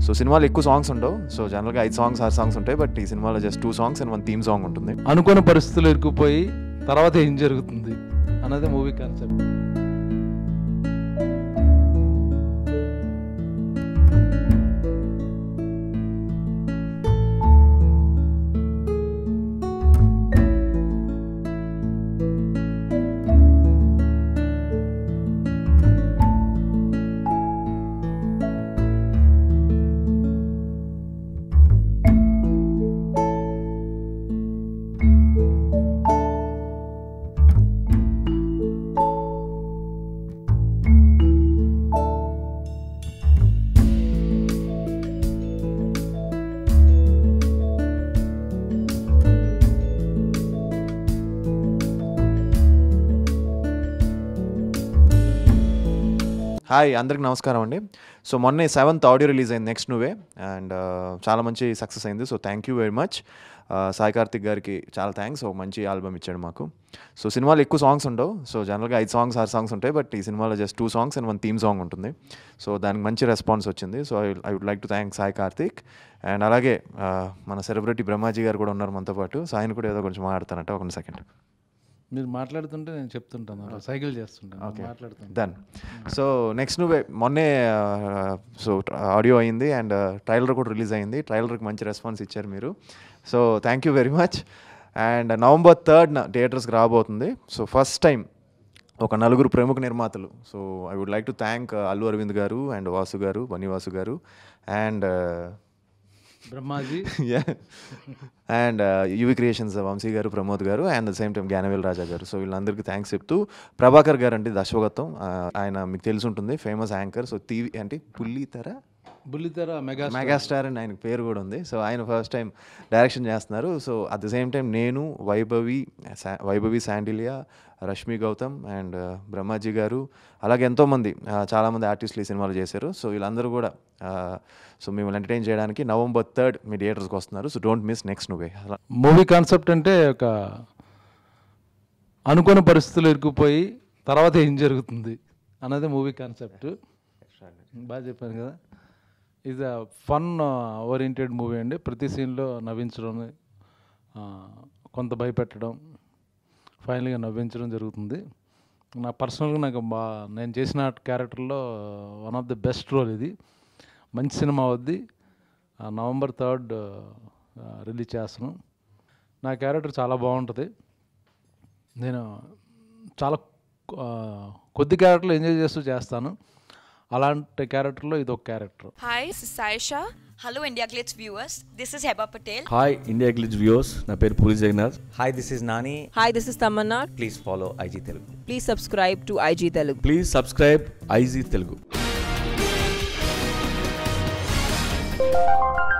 So సినిమాలో ఎక్కువ songs ఉండవు సో జనరల్గా ఐదు సాంగ్స్ ఆరు సాంగ్స్ ఉంటాయి బట్ ఈ సినిమాలో just two songs and one theme song ఉంటుంది అనుకోని పరిస్థితులు ఇరుక్కుపోయి తర్వాత ఏం జరుగుతుంది అన్నది మూవీ కాన్సెప్ట్ హాయ్ అందరికి నమస్కారం అండి సో మొన్నే సెవెంత్ ఆడియో రిలీజ్ అయింది నెక్స్ట్ నువ్వే అండ్ చాలా మంచి సక్సెస్ అయింది so thank you very much Sai Karthik గారికి చాలా థ్యాంక్స్ ఒక మంచి ఆల్బమ్ ఇచ్చాడు మాకు సో సినిమాలో ఎక్కువ సాంగ్స్ ఉండవు సో జనరల్గా ఐదు సాంగ్స్ ఆరు సాంగ్స్ ఉంటాయి బట్ ఈ సినిమాలో just two songs and one theme song ఉంటుంది సో దానికి మంచి రెస్పాన్స్ వచ్చింది so I I would like to thank Sai Karthik and అలాగే ఆ, మన సెలబ్రిటీ బ్రహ్మాజీ గారు కూడా ఉన్నారు మనతో పాటు సో ఆయన కూడా ఏదో కొంచెం మాట్లాడతానంట ఒక సెకండ్ మీరు మాట్లాడుతుంటే నేను చెప్తుంటాను అలా సైకిల్ చేస్తుంటాను మాట్లాడుతుంటాను డన్ సో నెక్స్ట్ నువ్వే మొన్నే సో ఆడియో అయింది అండ్ ట్రైలర్ కూడా రిలీజ్ అయింది ట్రైలర్కి మంచి రెస్పాన్స్ ఇచ్చారు మీరు so thank you very much and November థర్డ్న థియేటర్స్కి రాబోతుంది సో ఫస్ట్ టైం ఒక నలుగురు ప్రముఖ నిర్మాతలు so I would like to thank Allu Aravind garu and Vasu garu Bunny Vasu garu and Brahmaji and UV Creations Vamsi garu Pramod garu and the same time Gnanavel Raja garu so వీళ్ళందరికీ థ్యాంక్స్ చెప్తూ ప్రభాకర్ గారు అంటే దశవగతం ఆయన మీకు తెలిసి ఉంటుంది ఫేమస్ యాంకర్ సో టీవీ అంటే పుల్లితెర బుల్లితెర మెగా మెగాస్టార్ అని ఆయన పేరు కూడా ఉంది సో ఆయన ఫస్ట్ టైం డైరెక్షన్ చేస్తున్నారు so at the same time నేను వైభవి శా- వైభవి శాండిలియా రష్మి గౌతమ్ అండ్ బ్రహ్మాజీ గారు అలాగే ఎంతోమంది ఆ, చాలామంది ఆర్టిస్టులు ఈ సినిమాలు చేశారు సో వీళ్ళందరూ కూడా ఆ, సో మిమ్మల్ని ఎంటర్టైన్ చేయడానికి నవంబర్ థర్డ్ మీ థియేటర్స్కి వస్తున్నారు సో డోంట్ మిస్ నెక్స్ట్ నువ్వే అలా మూవీ కాన్సెప్ట్ అంటే ఒక అనుకోని పరిస్థితులు ఇరుక్కుపోయి తర్వాత ఏం జరుగుతుంది అన్నది మూవీ కాన్సెప్ట్ బాగా చెప్పాను కదా ఇది ఫన్ ఓరియంటెడ్ మూవీ అండి ప్రతి సీన్లో నవ్వించడం ఆ, కొంత భయపెట్టడం ఫైనల్గా నవ్వించడం జరుగుతుంది నా పర్సనల్గా నాకు బా నేను చేసిన క్యారెక్టర్లో one of the best role ఇది మంచి సినిమా అవుద్ది ఆ, నవంబర్ థర్డ్ రిలీజ్ చేస్తున్నాం నా క్యారెక్టర్ చాలా బాగుంటుంది నేను చాలా ఆ, కొద్ది క్యారెక్టర్లు ఎంజాయ్ చేస్తూ చేస్తాను అలాంటి క్యారెక్టర్లో ఇది ఒక character Hi, this is Saisha. Hello, India Glitz viewers. This is Heba Patel. Hi India Glitz viewers నా పేరు Puri Jagannath Hi, this is Nani. Hi, this is Tamanna. Please follow IG Telugu. Please subscribe to IG Telugu. Please subscribe IG Telugu